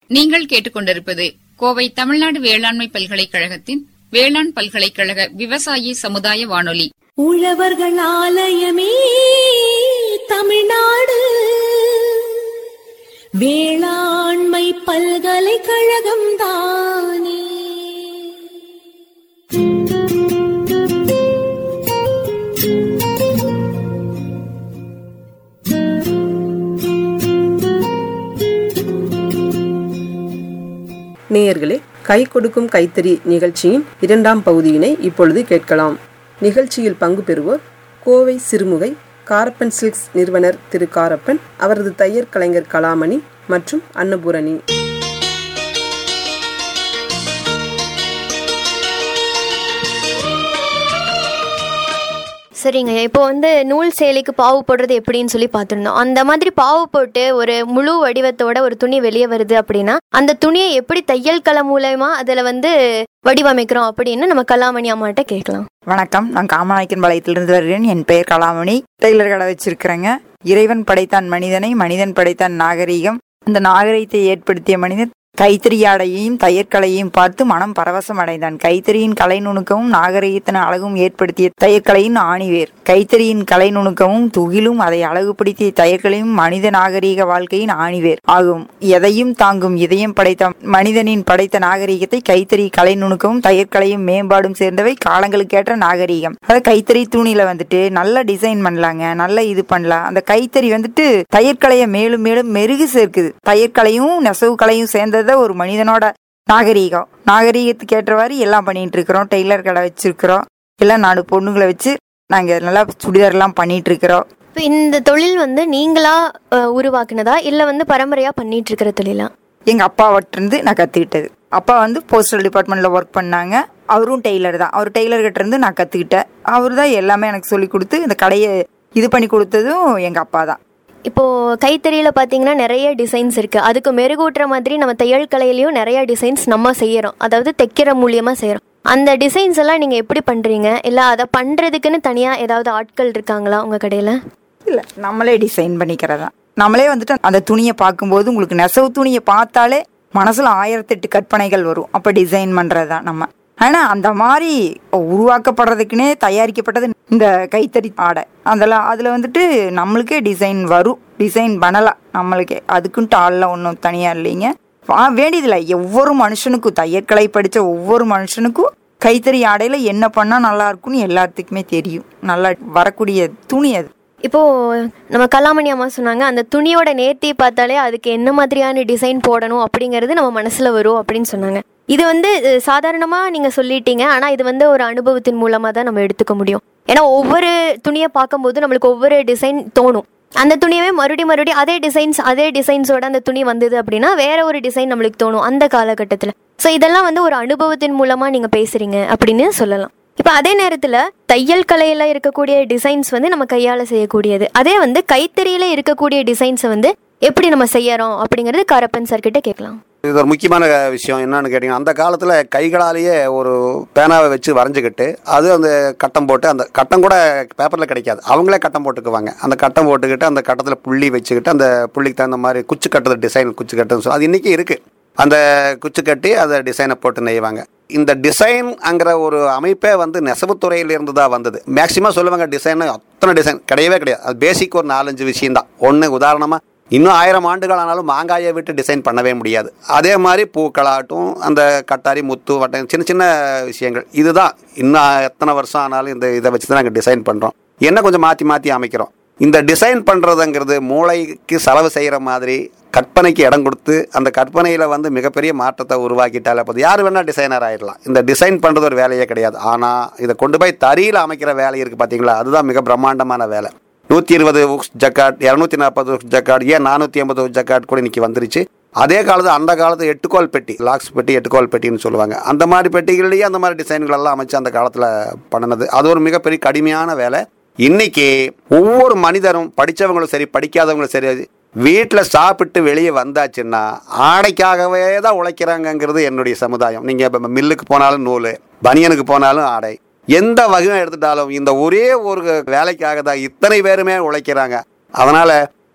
நீங்கள் கேட்டுக்கொண்டிருப்பது கோவை தமிழ்நாடு வேளாண்மை பல்கலைக்கழகத்தின் வேளாண் பல்கலைக்கழக விவசாயி சமுதாய வானொலி உழவர்கள் ஆலயமே தமிழ்நாடு வேளாண்மை பல்கலைக்கழகம் தானே நேயர்களே கை கொடுக்கும் கைத்தறி நிகழ்ச்சியின் இரண்டாம் பகுதியினை இப்பொழுது கேட்கலாம் நிகழ்ச்சியில் பங்கு பெறுவோர் கோவை சிறுமுகை காரப்பன் சில்க்ஸ் நிறுவனர் திரு காரப்பன் அவரது தையர் கலைஞர் கலாமணி மற்றும் அன்னபூரணி சரிங்க இப்போ வந்து நூல் சேலைக்கு பாவு போடுறது எப்படின்னு சொல்லி பார்த்துருந்தோம் அந்த மாதிரி பாவு போட்டு ஒரு முழு வடிவத்தோட ஒரு துணி வெளியே வருது அப்படின்னா அந்த துணியை எப்படி தையல் கலை மூலயமா அதில் வந்து வடிவமைக்கிறோம் அப்படின்னு நம்ம கலாமணி அம்மாட்ட கேட்கலாம் வணக்கம் நான் காமநாயக்கன் பாளையத்திலிருந்து வருகிறேன் என் பெயர் கலாமணி டெய்லர் கடை வச்சிருக்கிறேங்க இறைவன் படைத்தான் மனிதனை மனிதன் படைத்தான் நாகரீகம் அந்த நாகரீகத்தை ஏற்படுத்திய மனிதன் கைத்தறி ஆடையையும் தையற்கலையையும் பார்த்து மனம் பரவசம் அடைந்தான் கைத்தறியின் கலை நுணுக்கமும் நாகரீகத்தின் அழகும் ஏற்படுத்திய தையற்கலையின் ஆணிவேர் கைத்தறியின் கலை நுணுக்கமும் துகிலும் அதை அழகுபடுத்திய தையற்கலையும் மனித நாகரீக வாழ்க்கையின் ஆணிவேர் ஆகும் எதையும் தாங்கும் இதயம் படைத்த மனிதனின் படைத்த நாகரீகத்தை கைத்தறி கலை நுணுக்கமும் தையற்கலையும் மேம்பாடும் சேர்ந்தவை காலங்களுக்கேற்ற நாகரீகம் அதாவது கைத்தறி துணியில வந்துட்டு நல்ல டிசைன் பண்ணலாங்க நல்ல இது பண்ணலாம் அந்த கைத்தறி வந்துட்டு தையற்கலையை மேலும் மேலும் மெருகு சேர்க்குது தையற்கலையும் நெசவு கலையும் சேர்ந்ததை ஒரு மனிதனோட நாகரீகம் நாகரீகத்துக்கு ஏற்றவாறு எல்லாம் பண்ணிட்டு இருக்கிறோம் டெய்லர் கடை வச்சிருக்கிறோம் எல்லாம் நாலு பொண்ணுங்களை வச்சு நாங்க நல்லா சுடிதார்லாம் பண்ணிட்டு இருக்கிறோம் இப்போ இந்த தொழில் வந்து நீங்களா அஹ், உருவாக்குனதா இல்லை வந்து பரம்பரையாக பண்ணிட்டு இருக்கிற தொழிலா எங்க அப்பாவற்றிருந்து நான் கத்துக்கிட்டது அப்பா வந்து போஸ்டல் டிபார்ட்மெண்ட்ல ஒர்க் பண்ணாங்க அவரும் டெய்லர் தான் அவர் டெய்லர் கிட்ட இருந்து நான் கத்துக்கிட்டேன் அவர் தான் எல்லாமே எனக்கு சொல்லி கொடுத்து இந்த கடையை இது பண்ணி கொடுத்ததும் எங்க அப்பா தான் இப்போ கைத்தறியில பாத்தீங்கன்னா நிறைய டிசைன்ஸ் இருக்கு அதுக்கு மெருகூட்டுற மாதிரி நம்ம தையல் கலையிலயும் நிறைய டிசைன்ஸ் நம்ம செய்யறோம் அதாவது தைக்கிற மூலியமா செய்யறோம் அந்த டிசைன்ஸ் எல்லாம் நீங்க எப்படி பண்றீங்க இல்ல அதை பண்றதுக்குன்னு தனியா ஏதாவது ஆட்கள் இருக்காங்களா உங்க கடையில இல்ல நம்மளே டிசைன் பண்ணிக்கிறதா நம்மளே வந்துட்டு அந்த துணியை பார்க்கும்போது உங்களுக்கு நெசவு துணியை பார்த்தாலே மனசுல ஆயிரத்தெட்டு கற்பனைகள் வரும் அப்ப டிசைன் பண்றதுதான் நம்ம ஆனா அந்த மாதிரி உருவாக்கப்படுறதுக்குன்னே தயாரிக்கப்பட்டது இந்த கைத்தறி ஆடை அதெல்லாம் அதுல வந்துட்டு நம்மளுக்கே டிசைன் வரும் டிசைன் பண்ணலாம் நம்மளுக்கே அதுக்குன்ட்டு ஆள்லாம் ஒன்றும் தனியா இல்லைங்க வா வேண்டியதில்லை ஒவ்வொரு மனுஷனுக்கும் தையற்கலை படிச்ச ஒவ்வொரு மனுஷனுக்கும் கைத்தறி ஆடையில என்ன பண்ணா நல்லா இருக்கும்னு எல்லாத்துக்குமே தெரியும் நல்லா வரக்கூடிய துணி அது இப்போ நம்ம கலாமணி அம்மா சொன்னாங்க அந்த துணியோட நேர்த்தி பார்த்தாலே அதுக்கு என்ன மாதிரியான டிசைன் போடணும் அப்படிங்கிறது நம்ம மனசுல வரும் அப்படின்னு சொன்னாங்க இது வந்து அஹ், சாதாரணமா நீங்க சொல்லிட்டீங்க ஆனா இது வந்து ஒரு அனுபவத்தின் மூலமா தான் நம்ம எடுத்துக்க முடியும் ஏன்னா ஒவ்வொரு துணியை பார்க்கும்போது நம்மளுக்கு ஒவ்வொரு டிசைன் தோணும் அந்த துணியவே மறுபடியும் மறுபடியும் அதே டிசைன்ஸ் அதே டிசைன்ஸோட அந்த துணி வந்தது அப்படின்னா வேற ஒரு டிசைன் நம்மளுக்கு தோணும் அந்த காலகட்டத்தில் ஸோ இதெல்லாம் வந்து ஒரு அனுபவத்தின் மூலமா நீங்க பேசுறீங்க அப்படின்னு சொல்லலாம் இப்போ அதே நேரத்தில் தையல் கலையில இருக்கக்கூடிய டிசைன்ஸ் வந்து நம்ம கையால் செய்யக்கூடியது அதே வந்து கைத்தறியில இருக்கக்கூடிய டிசைன்ஸை வந்து எப்படி நம்ம செய்யறோம் அப்படிங்கிறது கரப்பன் சார் கிட்ட கேட்கலாம் இது ஒரு முக்கியமான விஷயம் என்னன்னு கேட்டிங்கன்னா அந்த காலத்தில் கைகளாலேயே ஒரு பேனாவை வச்சு வரைஞ்சிக்கிட்டு அது அந்த கட்டம் போட்டு அந்த கட்டம் கூட பேப்பரில் கிடைக்காது அவங்களே கட்டம் போட்டுக்குவாங்க அந்த கட்டம் போட்டுக்கிட்டு அந்த கட்டத்தில் புள்ளி வச்சுக்கிட்டு அந்த புள்ளிக்கு தகுந்த மாதிரி குச்சி கட்டுறது டிசைன் குச்சி கட்டுறது சொல்லி அது இன்றைக்கி இருக்குது அந்த குச்சி கட்டி அதை டிசைனை போட்டு நெய்வாங்க இந்த டிசைன்ங்கிற ஒரு அமைப்பே வந்து நெசவுத்துறையிலிருந்து தான் வந்தது மேக்சிமம் சொல்லுவாங்க டிசைன் அத்தனை டிசைன் கிடையவே கிடையாது அது பேசிக் ஒரு நாலஞ்சு விஷயம் தான் ஒன்று உதாரணமாக இன்னும் ஆயிரம் ஆண்டுகள் ஆனாலும் மாங்காயை விட்டு டிசைன் பண்ணவே முடியாது அதே மாதிரி பூக்களாகட்டும் அந்த கட்டாரி முத்து வட்டம் சின்ன சின்ன விஷயங்கள் இதுதான் இன்னும் எத்தனை வருஷம் ஆனாலும் இந்த இதை வச்சு தான் நாங்கள் டிசைன் பண்ணுறோம் என்ன கொஞ்சம் மாற்றி மாற்றி அமைக்கிறோம் இந்த டிசைன் பண்ணுறதுங்கிறது மூளைக்கு செலவு செய்கிற மாதிரி கற்பனைக்கு இடம் கொடுத்து அந்த கற்பனையில் வந்து மிகப்பெரிய மாற்றத்தை உருவாக்கிட்டாலே போதும் யார் வேணால் டிசைனர் ஆயிடலாம் இந்த டிசைன் பண்ணுறது ஒரு வேலையே கிடையாது ஆனால் இதை கொண்டு போய் தறியில் அமைக்கிற வேலை இருக்குது பார்த்தீங்களா அதுதான் மிக பிரம்மாண்டமான வேலை நூற்றி இருபது உக்ஸ் ஜக்காட் இரநூத்தி நாற்பது உக்ஸ் ஜக்காட் ஏன் நானூற்றி ஐம்பது உக்ஸ் ஜக்காட் கூட இன்னைக்கு வந்துருச்சு அதே காலத்து அந்த காலத்து எட்டுக்கோல் பெட்டி லாக்ஸ் பெட்டி எட்டுக்கோல் பெட்டின்னு சொல்லுவாங்க அந்த மாதிரி பெட்டிகள்லேயே அந்த மாதிரி டிசைன்கள் எல்லாம் அமைச்சு அந்த காலத்தில் பண்ணினது அது ஒரு மிகப்பெரிய கடுமையான வேலை இன்னைக்கு ஒவ்வொரு மனிதரும் படித்தவங்களும் சரி படிக்காதவங்களும் சரி வீட்டில் சாப்பிட்டு வெளியே வந்தாச்சுன்னா ஆடைக்காகவே தான் உழைக்கிறாங்கங்கிறது என்னுடைய சமுதாயம் நீங்கள் இப்போ மில்லுக்கு போனாலும் நூல் பனியனுக்கு போனாலும் ஆடை எந்த வகையும் எடுத்துட்டாலும் இந்த ஒரே ஒரு வேலைக்காக தான் இத்தனை பேருமே உழைக்கிறாங்க அதனால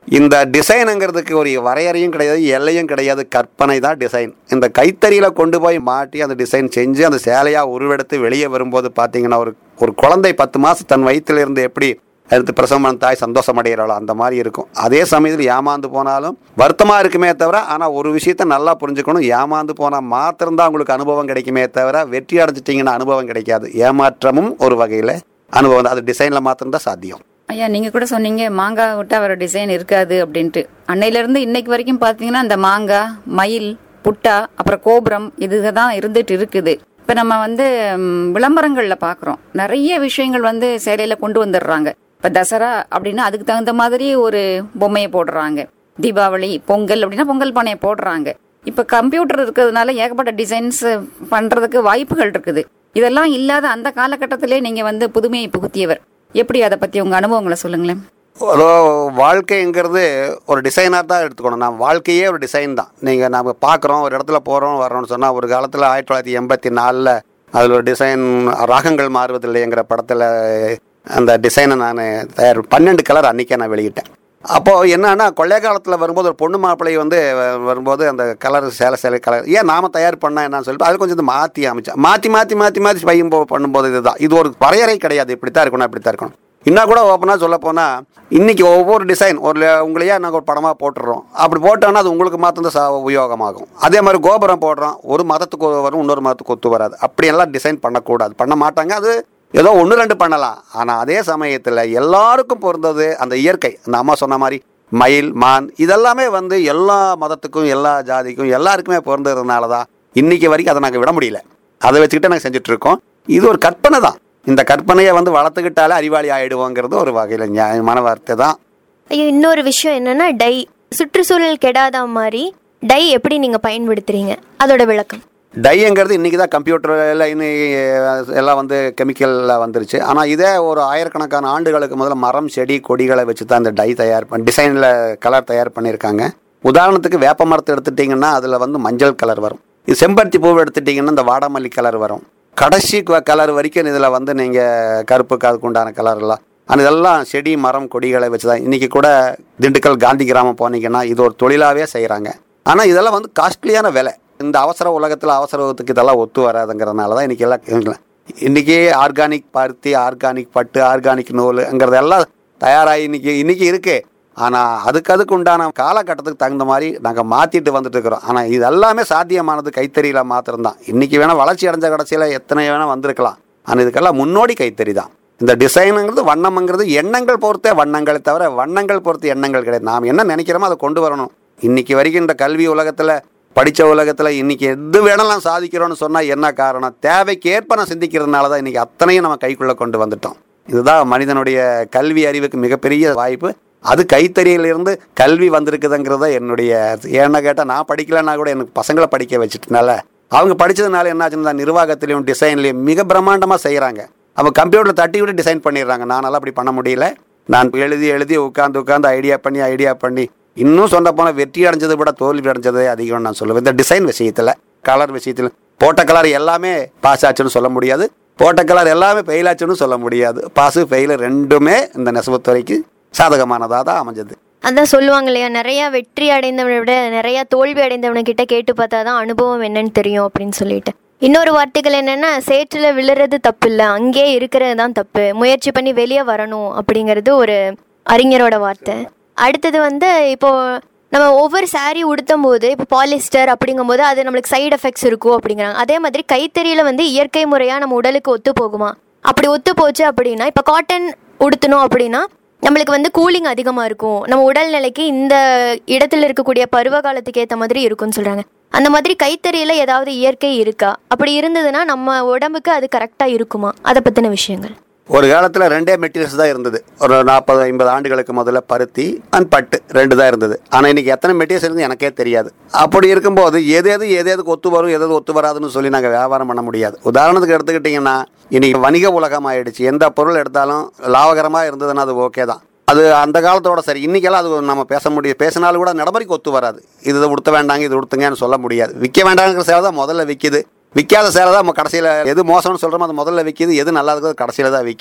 இந்த டிசைனுங்கிறதுக்கு ஒரு வரையறையும் கிடையாது எல்லையும் கிடையாது கற்பனை தான் டிசைன் இந்த கைத்தறியில் கொண்டு போய் மாட்டி அந்த டிசைன் செஞ்சு அந்த சேலையாக உருவெடுத்து வெளியே வரும்போது பார்த்தீங்கன்னா ஒரு ஒரு குழந்தை பத்து மாதம் தன் வயிற்றில் இருந்து எப்படி எடுத்து பிரசவம் தாய் சந்தோஷம் அடைகிறாளோ அந்த மாதிரி இருக்கும் அதே சமயத்தில் ஏமாந்து போனாலும் வருத்தமாக இருக்குமே தவிர ஆனால் ஒரு விஷயத்த நல்லா புரிஞ்சுக்கணும் ஏமாந்து போனால் மாத்திரம்தான் உங்களுக்கு அனுபவம் கிடைக்குமே தவிர வெற்றி அடைஞ்சிட்டிங்கன்னா அனுபவம் கிடைக்காது ஏமாற்றமும் ஒரு வகையில் அனுபவம் தான் அது டிசைனில் மாத்திரம்தான் சாத்தியம் ஐயா நீங்க கூட சொன்னீங்க மாங்காய் விட்டா வர டிசைன் இருக்காது அப்படின்ட்டு அன்னையில இருந்து இன்னைக்கு வரைக்கும் பாத்தீங்கன்னா அந்த மாங்காய் மயில் புட்டா அப்புறம் கோபுரம் இதுதான் இருந்துட்டு இருக்குது இப்ப நம்ம வந்து ம், விளம்பரங்கள்ல பாக்குறோம் நிறைய விஷயங்கள் வந்து சேலையில கொண்டு வந்துடுறாங்க இப்ப தசரா அப்படின்னா அதுக்கு தகுந்த மாதிரி ஒரு பொம்மையை போடுறாங்க தீபாவளி பொங்கல் அப்படின்னா பொங்கல் பானையை போடுறாங்க இப்ப கம்ப்யூட்டர் இருக்கிறதுனால ஏகப்பட்ட டிசைன்ஸ் பண்றதுக்கு வாய்ப்புகள் இருக்குது இதெல்லாம் இல்லாத அந்த காலகட்டத்திலே நீங்க வந்து புதுமையை புகுத்தியவர் எப்படி அதை பத்தி உங்க அனுபவங்களை சொல்லுங்களேன் ஒரு வாழ்க்கைங்கிறது ஒரு டிசைனாக தான் எடுத்துக்கணும் நான் வாழ்க்கையே ஒரு டிசைன் தான் நீங்கள் நம்ம பார்க்குறோம் ஒரு இடத்துல போகிறோம் வர்றோம்னு சொன்னால் ஒரு காலத்தில் ஆயிரத்தி தொள்ளாயிரத்தி எண்பத்தி நாலில் அதில் ஒரு டிசைன் ராகங்கள் மாறுவதில்லைங்கிற படத்தில் அந்த டிசைனை நான் தயார் பன்னெண்டு கலர் அன்றைக்கே நான் வெளியிட்டேன் அப்போது என்னன்னா கொள்ளை காலத்தில் வரும்போது ஒரு பொண்ணு மாப்பிள்ளை வந்து வ- வரும்போது அந்த கலர் சேலை சேலை கலர் ஏன் நாம தயார் பண்ணா என்னன்னு சொல்லிட்டு அது கொஞ்சம் மாற்றி அமைச்சேன் மாற்றி மாற்றி மாற்றி மாற்றி பையும் போ- பண்ணும்போது இதுதான் இது ஒரு வரையறை கிடையாது இப்படி தான் இருக்கணும் இப்படி தான் இருக்கணும் இன்னும் கூட ஓப்பனாக சொல்ல போனால் இன்னைக்கு ஒவ்வொரு டிசைன் ஒரு ல- உங்களையே நாங்கள் ஒரு படமாக போட்டுடுறோம் அப்படி போட்டோன்னா அது உங்களுக்கு மாத்திரம் தான் ச- உபயோகமாகும் அதே மாதிரி கோபுரம் போடுறோம் ஒரு மதத்துக்கு வரும் இன்னொரு மதத்துக்கு ஒத்து வராது அப்படியெல்லாம் டிசைன் பண்ணக்கூடாது பண்ண மாட்டாங்க அது ஏதோ ஒன்று ரெண்டு பண்ணலாம் ஆனால் அதே சமயத்தில் எல்லாருக்கும் பொருந்தது அந்த இயற்கை அந்த அம்மா சொன்ன மாதிரி மயில் மான் இதெல்லாமே வந்து எல்லா மதத்துக்கும் எல்லா ஜாதிக்கும் எல்லாருக்குமே பொருந்ததுனால தான் இன்னைக்கு வரைக்கும் அதை நாங்கள் விட முடியல அதை வச்சுக்கிட்டு நாங்கள் செஞ்சுட்டு இருக்கோம் இது ஒரு கற்பனை தான் இந்த கற்பனையை வந்து வளர்த்துக்கிட்டாலே அறிவாளி ஆயிடுவோங்கிறது ஒரு வகையில் நியாயமான வார்த்தை தான் ஐயோ இன்னொரு விஷயம் என்னன்னா டை சுற்றுச்சூழல் கெடாத மாதிரி டை எப்படி நீங்க பயன்படுத்துறீங்க அதோட விளக்கம் டைங்கிறது இன்றைக்கி தான் கம்ப்யூட்டரில் இன்னும் எல்லாம் வந்து கெமிக்கலில் வந்துருச்சு ஆனால் இதே ஒரு ஆயிரக்கணக்கான ஆண்டுகளுக்கு முதல்ல மரம் செடி கொடிகளை வச்சு தான் இந்த டை தயார் பண்ணி டிசைனில் கலர் தயார் பண்ணியிருக்காங்க உதாரணத்துக்கு வேப்ப மரத்தை எடுத்துட்டிங்கன்னா அதில் வந்து மஞ்சள் கலர் வரும் இது செம்பருத்தி பூவை எடுத்துட்டிங்கன்னா இந்த வாடாமல்லி கலர் வரும் கடைசி கலர் வரைக்கும் இதில் வந்து நீங்கள் கருப்புக்கு அதுக்கு உண்டான கலர்லாம் ஆனால் இதெல்லாம் செடி மரம் கொடிகளை வச்சு தான் இன்றைக்கி கூட திண்டுக்கல் காந்தி கிராமம் போனீங்கன்னா இது ஒரு தொழிலாகவே செய்கிறாங்க ஆனால் இதெல்லாம் வந்து காஸ்ட்லியான விலை இந்த அவசர உலகத்தில் அவசர உலகத்துக்கு இதெல்லாம் ஒத்து வராதுங்கிறதுனால தான் இன்றைக்கி எல்லாம் இன்றைக்கி ஆர்கானிக் பருத்தி ஆர்கானிக் பட்டு ஆர்கானிக் நூலுங்கிறதெல்லாம் தயாராகி இன்னைக்கு இன்னைக்கு இருக்குது ஆனால் அதுக்கு அதுக்கு உண்டான காலகட்டத்துக்கு தகுந்த மாதிரி நாங்கள் மாற்றிட்டு வந்துட்டு இருக்கிறோம் ஆனால் இது எல்லாமே சாத்தியமானது கைத்தறியில் மாத்திரம்தான் இன்றைக்கி வேணால் வளர்ச்சி அடைஞ்ச கடைசியில் எத்தனை வேணால் வந்திருக்கலாம் ஆனால் இதுக்கெல்லாம் முன்னோடி கைத்தறி தான் இந்த டிசைனுங்கிறது வண்ணம்ங்கிறது எண்ணங்கள் பொறுத்தே வண்ணங்களை தவிர வண்ணங்கள் பொறுத்து எண்ணங்கள் கிடையாது நாம் என்ன நினைக்கிறோமோ அதை கொண்டு வரணும் இன்னைக்கு வரைக்கும் இந்த கல்வி உலகத்தில் படித்த உலகத்தில் இன்னைக்கு எது வேணாலும் சாதிக்கிறோம்னு சொன்னால் என்ன காரணம் தேவைக்கு ஏற்ப நான் சிந்திக்கிறதுனால தான் இன்னைக்கு அத்தனையும் நம்ம கைக்குள்ளே கொண்டு வந்துட்டோம் இதுதான் மனிதனுடைய கல்வி அறிவுக்கு மிகப்பெரிய வாய்ப்பு அது கைத்தறியிலிருந்து கல்வி வந்திருக்குதுங்கிறத என்னுடைய ஏன்னா கேட்டால் நான் படிக்கலைன்னா கூட எனக்கு பசங்களை படிக்க வச்சுட்டனால அவங்க படித்ததுனால என்னாச்சுன்னா நிர்வாகத்திலையும் டிசைன்லையும் மிக பிரம்மாண்டமாக செய்கிறாங்க அவங்க கம்ப்யூட்டர் தட்டி விட்டு டிசைன் பண்ணிடுறாங்க நானெல்லாம் அப்படி பண்ண முடியல நான் எழுதி எழுதி உட்காந்து உட்காந்து ஐடியா பண்ணி ஐடியா பண்ணி இன்னும் சொன்ன போனால் வெற்றி அடைஞ்சதை விட தோல்வி அடைஞ்சதே அதிகம் நான் சொல்லுவேன் இந்த டிசைன் விஷயத்தில் கலர் விஷயத்தில் போட்ட கலர் எல்லாமே பாஸ் ஆச்சுன்னு சொல்ல முடியாது போட்ட கலர் எல்லாமே ஃபெயில் ஆச்சுன்னு சொல்ல முடியாது பாஸு ஃபெயிலு ரெண்டுமே இந்த நெசவுத்துறைக்கு சாதகமானதாக தான் அமைஞ்சது அதான் சொல்லுவாங்க இல்லையா நிறைய வெற்றி அடைந்தவனை விட நிறைய தோல்வி அடைந்தவனை கிட்ட கேட்டு பார்த்தா தான் அனுபவம் என்னன்னு தெரியும் அப்படின்னு சொல்லிட்டு இன்னொரு வார்த்தைகள் என்னன்னா சேற்றுல விழுறது தப்பு இல்லை அங்கேயே இருக்கிறது தான் தப்பு முயற்சி பண்ணி வெளியே வரணும் அப்படிங்கிறது ஒரு அறிஞரோட வார்த்தை அடுத்தது வந்து இப்போ நம்ம ஒவ்வொரு saree உடுத்தும் போது இப்போ பாலிஸ்டர் அப்படிங்கும்போது அது நம்மளுக்கு சைடு எஃபெக்ட்ஸ் இருக்கும் அப்படிங்கிறாங்க அதே மாதிரி கைத்தறியில வந்து இயற்கை முறையாக நம்ம உடலுக்கு ஒத்து போகுமா அப்படி ஒத்து போச்சு அப்படின்னா இப்போ காட்டன் உடுத்தணும் அப்படின்னா நம்மளுக்கு வந்து கூலிங் அதிகமாக இருக்கும் நம்ம உடல்நிலைக்கு இந்த இடத்துல இருக்கக்கூடிய பருவ காலத்துக்கு ஏற்ற மாதிரி இருக்கும்னு சொல்கிறாங்க அந்த மாதிரி கைத்தறியில் ஏதாவது இயற்கை இருக்கா அப்படி இருந்ததுன்னா நம்ம உடம்புக்கு அது கரெக்டாக இருக்குமா அதை பற்றின விஷயங்கள் ஒரு காலத்தில் ரெண்டே மெட்டீரியல்ஸ் தான் இருந்தது ஒரு நாற்பது ஐம்பது ஆண்டுகளுக்கு முதல்ல பருத்தி அண்ட் பட்டு ரெண்டு தான் இருந்தது ஆனால் இன்னைக்கு எத்தனை மெட்டீரியல்ஸ் இருந்து எனக்கே தெரியாது அப்படி இருக்கும்போது எது எது எது எதுக்கு ஒத்து வரும் எது எது ஒத்து வராதுன்னு சொல்லி நாங்கள் வியாபாரம் பண்ண முடியாது உதாரணத்துக்கு எடுத்துக்கிட்டிங்கன்னா இன்னைக்கு வணிக உலகம் ஆயிடுச்சு எந்த பொருள் எடுத்தாலும் லாபகரமாக இருந்ததுன்னா அது ஓகே தான் அது அந்த காலத்தோட சரி இன்னைக்கெல்லாம் அது நம்ம பேச முடியும் பேசினாலும் கூட நடைமுறைக்கு ஒத்து வராது இது இதை உடுத்த வேண்டாங்க இது உடுத்துங்கன்னு சொல்ல முடியாது விற்க வேண்டாங்கிற சேவை தான் முதல்ல விற்கிது விற்காத சேலை தான் நம்ம கடைசியில் எது மோசம்னு சொல்கிறோமோ அது முதல்ல விற்கிது எது நல்லா இருக்கோ அது கடைசியில் தான் விற்கிது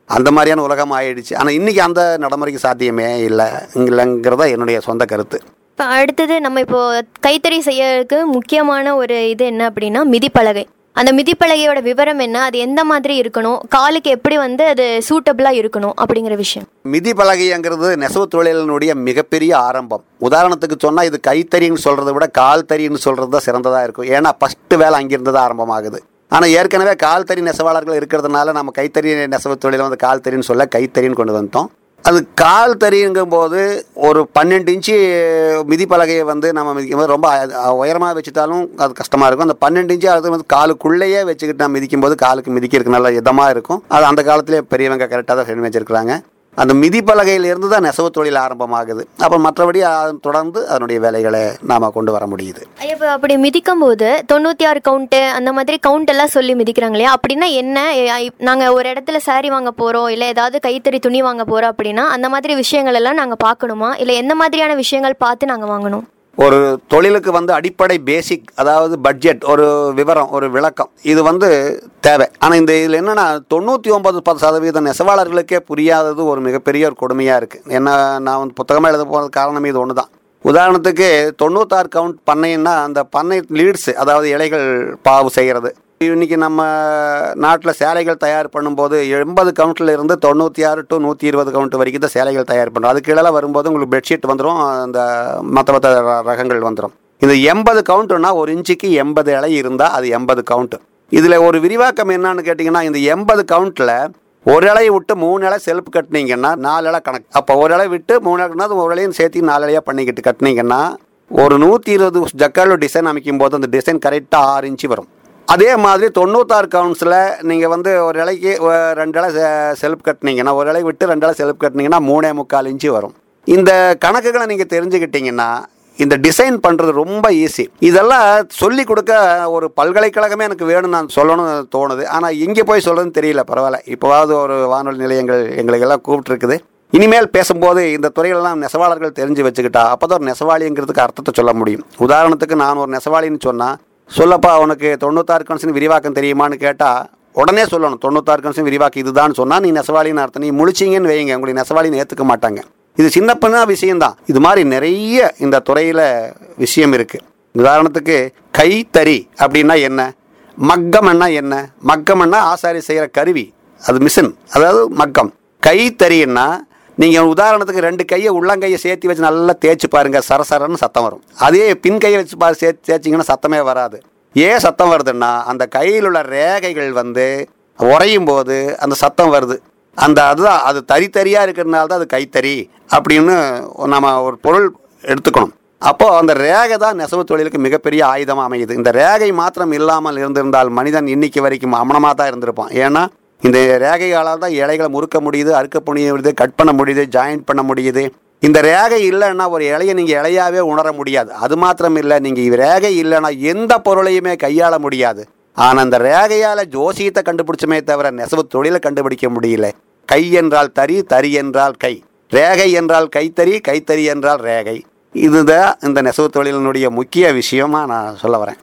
அந்த மாதிரியான உலகம் ஆயிடுச்சு ஆனால் இன்னைக்கு அந்த நடைமுறைக்கு சாத்தியமே இல்லை இல்லைங்கிறத என்னுடைய சொந்த கருத்து இப்போ அடுத்தது நம்ம இப்போ கைத்தறி செய்யறதுக்கு முக்கியமான ஒரு இது என்ன அப்படின்னா மிதிப்பலகை அந்த மிதிப்பலகையோட விவரம் என்ன அது எந்த மாதிரி இருக்கணும் காலுக்கு எப்படி வந்து அது சூட்டபிளாக இருக்கணும் அப்படிங்கிற விஷயம் மிதி பலகைங்கிறது நெசவு தொழிலினுடைய மிகப்பெரிய ஆரம்பம் உதாரணத்துக்கு சொன்னால் இது கைத்தறின்னு சொல்கிறத விட கால் தறின்னு சொல்கிறது தான் சிறந்ததாக இருக்கும் ஏன்னா ஃபஸ்ட்டு வேலை அங்கிருந்து தான் ஆரம்பமாகுது ஆனால் ஏற்கனவே கால் தறி நெசவாளர்கள் இருக்கிறதுனால நம்ம கைத்தறி நெசவு தொழிலை வந்து கால் தறின்னு சொல்ல கைத்தறின்னு கொண்டு வந்துட்டோம் அது கால் தறிங்கும் போது ஒரு பன்னெண்டு இன்ச்சு மிதி பலகையை வந்து நம்ம மிதிக்கும் போது ரொம்ப உயரமாக வச்சுட்டாலும் அது கஷ்டமாக இருக்கும் அந்த பன்னெண்டு இன்ச்சு அது வந்து காலுக்குள்ளேயே வச்சுக்கிட்டு நம்ம மிதிக்கும் போது காலுக்கு மிதிக்கிறதுக்கு நல்ல இதமாக இருக்கும் அது அந்த காலத்திலே பெரியவங்க கரெக்டாக தான் செஞ்சு வச்சிருக்கிறாங்க அந்த மிதி பலகையிலிருந்து தான் நெசவு தொழில் ஆரம்பமாகுது அப்போ மற்றபடி அது தொடர்ந்து அதனுடைய வேலைகளை நாம் கொண்டு வர முடியுது ஐயா, இப்போ அப்படி மிதிக்கும் போது தொண்ணூற்றி ஆறு கவுண்ட்டு அந்த மாதிரி கவுண்ட் எல்லாம் சொல்லி மிதிக்கிறாங்க இல்லையா அப்படின்னா என்ன நாங்கள் ஒரு இடத்துல saree வாங்க போகிறோம் இல்லை ஏதாவது கைத்தறி துணி வாங்க போகிறோம் அப்படின்னா அந்த மாதிரி விஷயங்கள் எல்லாம் நாங்கள் பார்க்கணுமா இல்லை எந்த மாதிரியான விஷயங்கள் பார்த்து நாங்கள் வாங்கணும் ஒரு தொழிலுக்கு வந்து அடிப்படை பேசிக் அதாவது பட்ஜெட் ஒரு விவரம் ஒரு விளக்கம் இது வந்து தேவை ஆனால் இந்த இதில் என்னென்னா தொண்ணூற்றி ஒன்பது பத்து சதவீதம் நெசவாளர்களுக்கே புரியாதது ஒரு மிகப்பெரிய ஒரு கொடுமையாக இருக்குது என்ன நான் வந்து புத்தகமாக எழுத போகிறது காரணம் இது ஒன்று தான் உதாரணத்துக்கு தொண்ணூத்தாறு கவுண்ட் பண்ணைன்னா அந்த பண்ணை லீட்ஸ் அதாவது இலைகள் பாவு செய்கிறது இன்னைக்கு நம்ம நாட்டில் சேலைகள் தயார் பண்ணும்போது எண்பது கவுண்ட்ல இருந்து தொண்ணூற்றி ஆறு டு நூற்றி இருபது கவுண்ட் வரைக்கும் தான் சேலைகள் தயார் பண்ணுறோம் அதுக்கு கீழே வரும்போது உங்களுக்கு பெட்ஷீட் வந்துடும் அந்த மற்ற மற்ற ர- ரகங்கள் வந்துடும் இந்த எண்பது கவுண்ட்டுனா ஒரு இன்ச்சுக்கு எண்பது இலை இருந்தால் அது எண்பது கவுண்ட் இதில் ஒரு விரிவாக்கம் என்னன்னு கேட்டிங்கன்னா இந்த எண்பது கவுண்ட்டில் ஒரு இலையை விட்டு மூணு இலை செல்ஃப் கட்டினீங்கன்னா நாலு இலை கணக்கு அப்போ ஒரு இலை விட்டு மூணு இலைனா அது ஒரு இலையும் சேர்த்து நாலு இலையாக பண்ணிக்கிட்டு கட்டினீங்கன்னா ஒரு நூற்றி இருபது ஜக்காலோ டிசைன் அமைக்கும் போது அந்த டிசைன் கரெக்டாக ஆறு இன்ச்சு வரும் அதே மாதிரி தொண்ணூத்தாறு கவுண்ட்ஸில் நீங்கள் வந்து ஒரு இலைக்கு ஒ- ரெண்டு இலை செல்ஃப் கட்டினீங்கன்னா ஒரு இலை விட்டு ரெண்டு இலை செல்ஃப் கட்டினீங்கன்னா மூணே முக்கால் இன்ச்சு வரும் இந்த கணக்குகளை நீங்கள் தெரிஞ்சுக்கிட்டீங்கன்னா இந்த டிசைன் பண்ணுறது ரொம்ப ஈஸி இதெல்லாம் சொல்லி கொடுக்க ஒரு பல்கலைக்கழகமே எனக்கு வேணும்னு நான் சொல்லணும்னு தோணுது ஆனால் இங்கே போய் சொல்கிறதுன்னு தெரியல பரவாயில்ல இப்போவாவது ஒரு வானொலி நிலையங்கள் எங்களுக்கெல்லாம் கூப்பிட்டுருக்குது இனிமேல் பேசும்போது இந்த துறைகளெல்லாம் நெசவாளர்கள் தெரிஞ்சு வச்சுக்கிட்டா அப்போ தான் ஒரு நெசவாளிங்கிறதுக்கு அர்த்தத்தை சொல்ல முடியும் உதாரணத்துக்கு நான் ஒரு நெசவாளின்னு சொன்னால் சொல்லப்பா உனக்கு தொண்ணூத்தாறு கன்சன் விரிவாக்கம் தெரியுமான்னு கேட்டால் உடனே சொல்லணும் தொண்ணூத்தாறு கன்சன் விரிவாக்கம் இதுதான் சொன்னால் நீ நெசவாளின்னு அர்த்தம் நீ முழிச்சிங்கன்னு வைங்க உங்களுக்கு நெசவாளின்னு ஏற்றுக்க மாட்டாங்க இது சின்ன பண்ண விஷயம்தான் இது மாதிரி நிறைய இந்த துறையில் விஷயம் இருக்குது உதாரணத்துக்கு கைத்தறி அப்படின்னா என்ன மக்கம்னா என்ன மக்கம்னா ஆசாரி செய்கிற கருவி அது மிஷின் அதாவது மக்கம் கைத்தறின்னா நீங்கள் உதாரணத்துக்கு ரெண்டு கையை உள்ளங்கையை சேர்த்து வச்சு நல்லா தேய்ச்சி பாருங்க சரசரன்னு சத்தம் வரும் அதே பின் கையை வச்சு பாரு சே தேய்ச்சிங்கன்னா சத்தமே வராது ஏன் சத்தம் வருதுன்னா அந்த கையில் உள்ள ரேகைகள் வந்து உறையும் போது அந்த சத்தம் வருது அந்த அதுதான் அது தறி தறியாக இருக்கிறதுனால தான் அது கைத்தறி அப்படின்னு நம்ம ஒரு பொருள் எடுத்துக்கணும் அப்போ அந்த ரேகை தான் நெசவு தொழிலுக்கு மிகப்பெரிய ஆயுதமாக அமையுது இந்த ரேகை மாத்திரம் இல்லாமல் இருந்திருந்தால் மனிதன் இன்னைக்கு வரைக்கும் அமனமாக தான் இருந்திருப்பான் ஏன்னா இந்த ரேகைகளால் தான் இலைகளை முறுக்க முடியுது அறுக்க முடியுது கட் பண்ண முடியுது ஜாயிண்ட் பண்ண முடியுது இந்த ரேகை இல்லைன்னா ஒரு இலையை நீங்கள் இலையாவே உணர முடியாது அது மாத்திரம் இல்லை நீங்கள் ரேகை இல்லைன்னா எந்த பொருளையுமே கையாள முடியாது ஆனால் அந்த ரேகையால் ஜோசியத்தை கண்டுபிடிச்சமே தவிர நெசவு தொழிலை கண்டுபிடிக்க முடியல கை என்றால் தறி தறி என்றால் கை ரேகை என்றால் கைத்தறி கைத்தறி என்றால் ரேகை இதுதான் இந்த நெசவு தொழிலினுடைய முக்கிய விஷயமா நான் சொல்ல வரேன்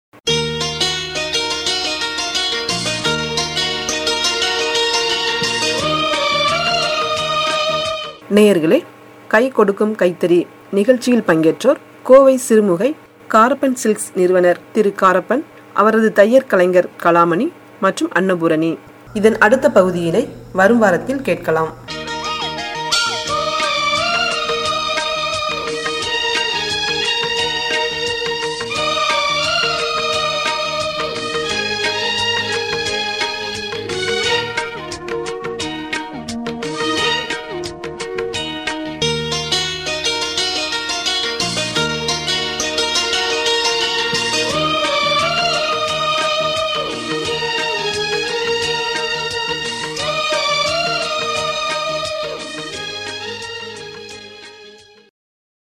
நேயர்களே கை கொடுக்கும் கைத்தறி நிகழ்ச்சியில் பங்கேற்றோர் கோவை சிறுமுகை காரப்பன் சில்க்ஸ் நிறுவனர் திரு காரப்பன் அவரது தையர் கலைஞர் கலாமணி மற்றும் அன்னபூரணி இதன் அடுத்த பகுதியினை வரும் வாரத்தில் கேட்கலாம்